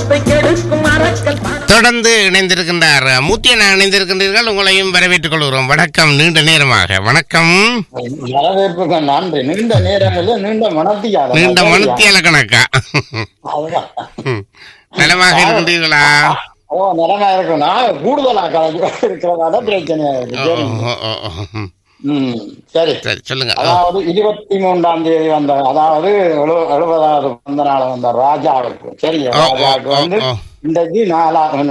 மனத்தை கெடுக்கும் அரக்கல் தொடர்ந்து இணைந்திருக்கின்றார் மூத்தியன் இணைந்திருக்கின்றீர்கள் உங்களையும் வரவேற்றுக் கொள்கிறோம் வணக்கம் நீண்ட நேரமாக வணக்கம் வரவேற்புக்கு நன்றி நீண்ட நேரங்களில் நீண்ட மனத்தியாக நீண்ட மனுத்தியால கணக்கா அதுதான் ம். நலமாக இருக்கின்றீர்களா ஓ நிலமா இருக்கும் நான் கூடுதலா கலந்து இருக்கிறதால பிரச்சனையா இருக்கு ஓ, சரி. ஓ, ஓ, ஓ, ம். ம் சரி சரி சொல்லுங்க ஓ, அதாவது இருபத்தி மூன்றாம் தேதி வந்த அதாவது எழு- எழுபதாவது பிறந்த நாள் வந்த ராஜாவுக்கு சரி ஓ, ஓ, ராஜாவுக்கு ஓ, வந்து ஓ. இன்றைக்கு நாலா